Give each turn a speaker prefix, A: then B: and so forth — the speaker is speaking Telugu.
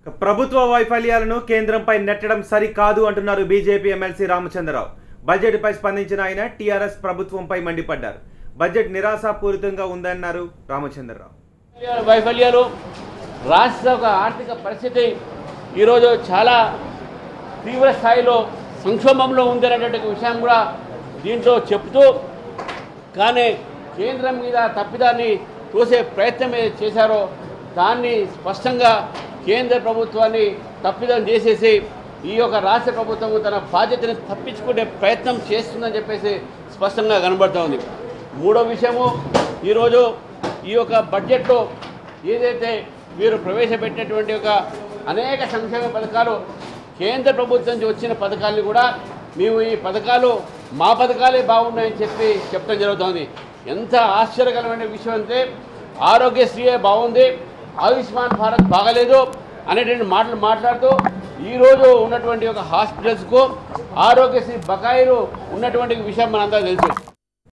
A: ప్రభుత్వ వైఫల్యాలను కేంద్రంపై నెట్టడం సరికాదు అంటున్నారు బీజేపీ ఎమ్మెల్సీ రామచంద్రరావు బడ్జెట్పై స్పందించిన ఆయన టీఆర్ఎస్ ప్రభుత్వంపై మండిపడ్డారు బడ్జెట్ నిరాశాపూరితంగా ఉందన్నారు రామచంద్రరావు
B: వైఫల్యాలు రాష్ట్ర ఒక ఆర్థిక పరిస్థితి ఈరోజు చాలా తీవ్ర స్థాయిలో సంక్షోభంలో ఉందనేటువంటి విషయం కూడా దీంట్లో చెప్తూ కానీ కేంద్రం మీద తప్పిదాన్ని తోసే ప్రయత్నం ఏదైతే చేశారో దాన్ని స్పష్టంగా కేంద్ర ప్రభుత్వాన్ని తప్పిదం చేసేసి ఈ యొక్క రాష్ట్ర ప్రభుత్వం తన బాధ్యతని తప్పించుకునే ప్రయత్నం చేస్తుందని చెప్పేసి స్పష్టంగా కనబడుతూ ఉంది మూడో విషయము ఈరోజు ఈ యొక్క బడ్జెట్లో ఏదైతే వీరు ప్రవేశపెట్టినటువంటి ఒక అనేక సంక్షేమ పథకాలు కేంద్ర ప్రభుత్వం నుంచి వచ్చిన పథకాలను కూడా మేము ఈ పథకాలు మా పథకాలే బాగున్నాయని చెప్పి చెప్పడం జరుగుతోంది ఎంత ఆశ్చర్యకరమైన విషయం అంటే ఆరోగ్యశ్రీయే బాగుంది ఆయుష్మాన్ భారత్ బాగలేదు అనేటువంటి మాటలు మాట్లాడుతూ ఈరోజు ఉన్నటువంటి ఒక హాస్పిటల్స్కు ఆరోగ్యశ్రీ బకాయిలు ఉన్నటువంటి విషయం మనందరూ తెలుసు